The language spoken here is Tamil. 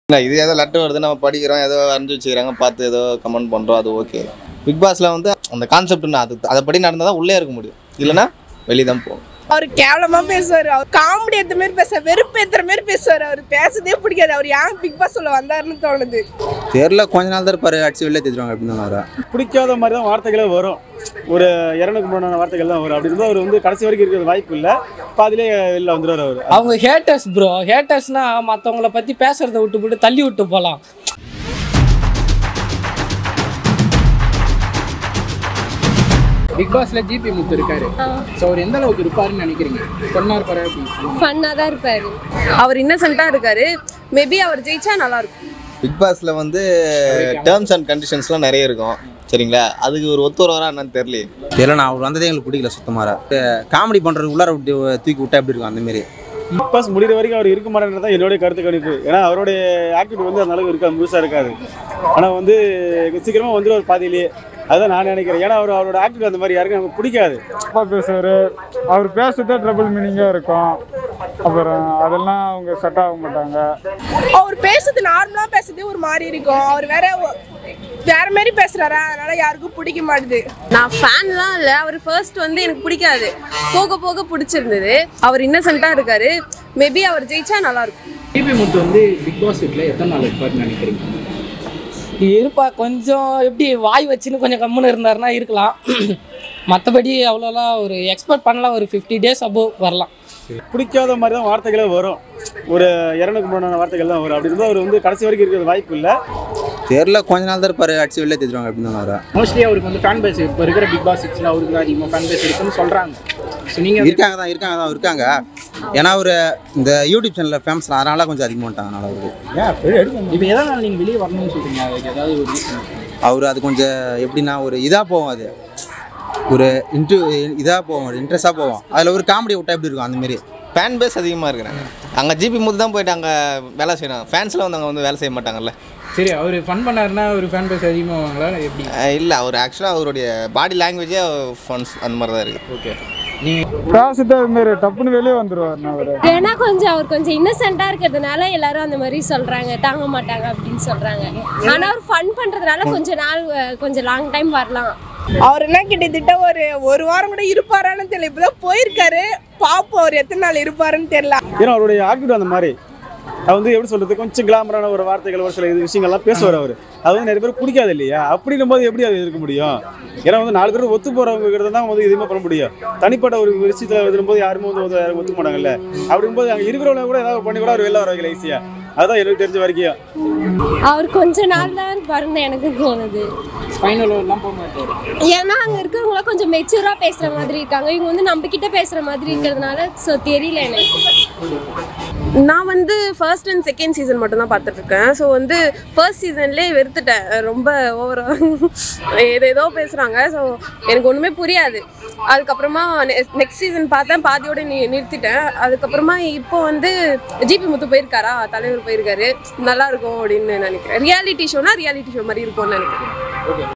இல்லை இது ஏதோ லெட்டர் வருது நம்ம படிக்கிறோம் ஏதோ வரைஞ்சி வச்சுக்கிறாங்க பார்த்து ஏதோ கமெண்ட் பண்ணுறோம் அது ஓகே பிக் பாஸில் வந்து அந்த கான்செப்ட் அது அதை படி நடந்தால் தான் உள்ளே இருக்க முடியும் இல்லைன்னா வெளியே தான் போகும் அவர் கேவலமா பேசுவார் அவர் காமெடி ஏத்த மாதிரி பேச வெறுப்பு ஏத்துற மாதிரி பேசுவார் அவர் பேசுறதே பிடிக்காது அவர் ஏன் பிக் பாஸ் உள்ள வந்தாருன்னு தோணுது தெரியல கொஞ்ச நாள் தான் இருப்பாரு அடிச்சு வெளில தேத்துருவாங்க அப்படின்னு தான் வர பிடிக்காத மாதிரி தான் வார்த்தைகளே வரும் ஒரு இரநூக்கு மூணான வார்த்தைகள் தான் வரும் அப்படி இருந்தால் அவர் வந்து கடைசி வரைக்கும் இருக்கிறது வாய்ப்பு இல்லை பாதிலே வெளில வந்துடுவார் அவர் அவங்க ஹேட்டர்ஸ் ப்ரோ ஹேட்டர்ஸ்னா மற்றவங்கள பற்றி பேசுறத விட்டு விட்டு தள்ளி விட்டு போகலாம் பிக் பாஸ்ல ஜிபி முத்து இருக்காரு ஸோ அவர் எந்த அளவுக்கு இருப்பாருன்னு நினைக்கிறீங்க சொன்னா இருப்பாரு அப்படின்னு ஃபன்னாக தான் இருப்பார் அவர் இன்னசென்ட்டாக இருக்காரு மேபி அவர் ஜெயிச்சா நல்லா இருக்கும் பிக் பாஸில் வந்து டேர்ம்ஸ் அண்ட் கண்டிஷன்ஸ்லாம் நிறைய இருக்கும் சரிங்களா அதுக்கு ஒரு ஒத்து வருவாரா என்னன்னு தெரியல தெரியல நான் அவர் வந்ததே எங்களுக்கு பிடிக்கல சுத்தமாக காமெடி பண்ணுறது உள்ளார விட்டு தூக்கி விட்டா எப்படி இருக்கும் அந்த மாதிரி பிக் பாஸ் முடிகிற வரைக்கும் அவர் இருக்க மாட்டேன்றது தான் என்னுடைய கருத்து கணிப்பு ஏன்னா அவருடைய ஆக்டிவிட்டி வந்து அந்த அளவுக்கு இருக்காது முழுசாக இருக்காது ஆனால் வந்து சீக்கிரமாக வந்துடுவார் பாதியிலேயே அதுதான் நான் நினைக்கிறேன் ஏன்னா அவர் அவரோட ஆக்டிவிட்டி அந்த மாதிரி யாருக்கும் நமக்கு பிடிக்காது அப்பா பேசுவார் அவர் பேசுறதே ட்ரபிள் மீனிங்காக இருக்கும் அப்புறம் அதெல்லாம் அவங்க செட் ஆக மாட்டாங்க அவர் பேசுறது நார்மலா பேசுறதே ஒரு மாதிரி இருக்கும் அவர் வேற ஒ- வேற மாதிரி பேசுறாரா அதனால யாருக்கும் பிடிக்க மாட்டுது நான் ஃபேன்லாம் இல்லை அவர் ஃபர்ஸ்ட் வந்து எனக்கு பிடிக்காது போக போக பிடிச்சிருந்தது அவர் இன்னசென்ட்டாக இருக்காரு மேபி அவர் ஜெயிச்சா நல்லா இருக்கும் ஜிபி முத்து வந்து பிக் பாஸ் வீட்டில் எத்தனை நாள் இருப்பாருன்னு நினைக்கிறீங்க இருப்பா கொஞ்சம் எப்படி வாய் வச்சுன்னு கொஞ்சம் கம்முன்னு இருந்தாருன்னா இருக்கலாம் மற்றபடி அவ்வளோலாம் ஒரு எக்ஸ்பெக்ட் பண்ணலாம் ஒரு ஃபிஃப்டி டேஸ் அபோவ் வரலாம் பிடிக்காத மாதிரி தான் வார்த்தைகளே வரும் ஒரு இரநூக்கு மூணான வார்த்தைகள் தான் வரும் அப்படி இருந்தால் அவர் வந்து கடைசி வரைக்கும் இருக்கிறது வாய்ப்பு இல்லை தெரியல கொஞ்ச நாள் தான் இருப்பாரு அடிச்சு வெளில தேத்துருவாங்க அப்படின்னு தான் வர மோஸ்ட்லி அவருக்கு வந்து ஃபேன் பேஸ் இப்போ இருக்கிற பிக் பாஸ் சிக்ஸில் அவருக்கு தான் அதிகமாக ஃபேன் பேஸ் இருக்குன்னு சொல்கிறாங்க ஸோ நீங்கள் இருக்காங்க தான் இருக்காங்க தான் இருக்காங்க ஏன்னா அவர் இந்த யூடியூப் சேனலில் ஃபேமஸ் அதனால கொஞ்சம் அதிகமாக வந்துட்டாங்க அதனால அவருக்கு இப்போ எதனால் நீங்கள் வெளியே வரணும்னு சொல்கிறீங்க அதுக்கு ஏதாவது ஒரு reason? அவர் அது கொஞ்சம் எப்படின்னா ஒரு இதாக போகும் அது ஒரு இன்ட்ரு இதாக போகும் ஒரு இன்ட்ரெஸ்டாக போகும் அதில் ஒரு காமெடி விட்டா எப்படி இருக்கும் அந்த மாதிரி ஃபேன் பேஸ் அதிகமாக இருக்கிறாங்க அங்கே ஜிபி முத்து தான் போயிட்டு அங்கே வேலை செய்யணும் ஃபேன்ஸ்லாம் வந்து அங்கே வந்து வேலை செய்ய மாட்டாங்கல்ல சரி அவர் ஃபன் பண்ணாருன்னா ஒரு ஃபேன் பேஸ் அதிகமாகுங்களா எப்படி இல்லை அவர் ஆக்சுவலாக அவருடைய பாடி லாங்குவேஜே ஃபன்ஸ் அந்த மாதிரி தான் இருக்குது ஓகே நீங்கள் பேசுறதே அது மாதிரி டப்புன்னு வெளியே வந்துடுவார் அவர் ஏன்னா கொஞ்சம் அவர் கொஞ்சம் இன்னசென்ட்டாக இருக்கிறதுனால எல்லாரும் அந்த மாதிரி சொல்கிறாங்க தாங்க மாட்டாங்க அப்படின்னு சொல்கிறாங்க ஆனால் அவர் ஃபன் பண்ணுறதுனால கொஞ்ச நாள் அஹ், கொஞ்சம் லாங் டைம் வரலாம் அவர் என்ன கிட்டத்தட்ட ஒரு ஒரு வாரம் கூட இருப்பாரான்னு தெரியல இப்பதான் போயிருக்காரு பாப்போம் அவர் எத்தனை நாள் இருப்பாருன்னு தெரியல ஏன்னா அவருடைய ஆக்டிவிட்டி அந்த மாதிரி அது வந்து எப்படி சொல்றது கொஞ்சம் கிளாமரான ஒரு வார்த்தைகள் ஒரு சில இது விஷயங்கள்லாம் பேசுவார் அவர் அது வந்து நிறைய பேர் பிடிக்காது இல்லையா அப்படின்னும் போது எப்படி அது இருக்க முடியும் ஏன்னா வந்து நாலு பேர் ஒத்து போறவங்க கிட்ட தான் வந்து எதுவுமே பண்ண முடியும் தனிப்பட்ட ஒரு விஷயத்துல வரும்போது யாருமே வந்து வந்து யாரும் ஒத்து மாட்டாங்கல்ல அப்படிங்கும்போது அங்கே இருக்கிறவங்க கூட ஏதாவது பண்ணி கூட அவர் வெளில வர வைக்கல ஈஸியா அதுதான் எனக்கு தெரிஞ்ச வரைக்கும் அவர் கொஞ்ச நாள் தான் இருப்பாருன்னு எனக்கு தோணுது ஃபைனல் ஓவர்லாம் போக மாட்டார் ஏன்னா அங்கே இருக்கிறவங்களாம் கொஞ்சம் மெச்சூராக பேசுகிற மாதிரி இருக்காங்க இவங்க வந்து நம்ம கிட்ட பேசுகிற மாதிரி இருக்கிறதுனால ஸோ தெரியல எனக்கு நான் வந்து ஃபர்ஸ்ட் அண்ட் செகண்ட் சீசன் மட்டும் தான் பார்த்துட்டு இருக்கேன் ஸோ வந்து ஃபர்ஸ்ட் சீசன்லேயே வெறுத்துட்டேன் ரொம்ப ஓவரா ஏதேதோ பேசுகிறாங்க ஸோ எனக்கு ஒன்றுமே புரியாது அதுக்கப்புறமா நெக்ஸ்ட் சீசன் பார்த்தேன் பாதியோட நி நிறுத்திட்டேன் அதுக்கப்புறமா இப்போ வந்து ஜிபி முத்து போயிருக்காரா தலைவர் போயிருக்காரு நல்லா இருக்கும் அப்படின்னு நினைக்கிறேன் ரியாலிட்டி ஷோனா ரியாலிட்டி ஷோ மாதிரி இருக்கும்னு நினைக்கிறேன்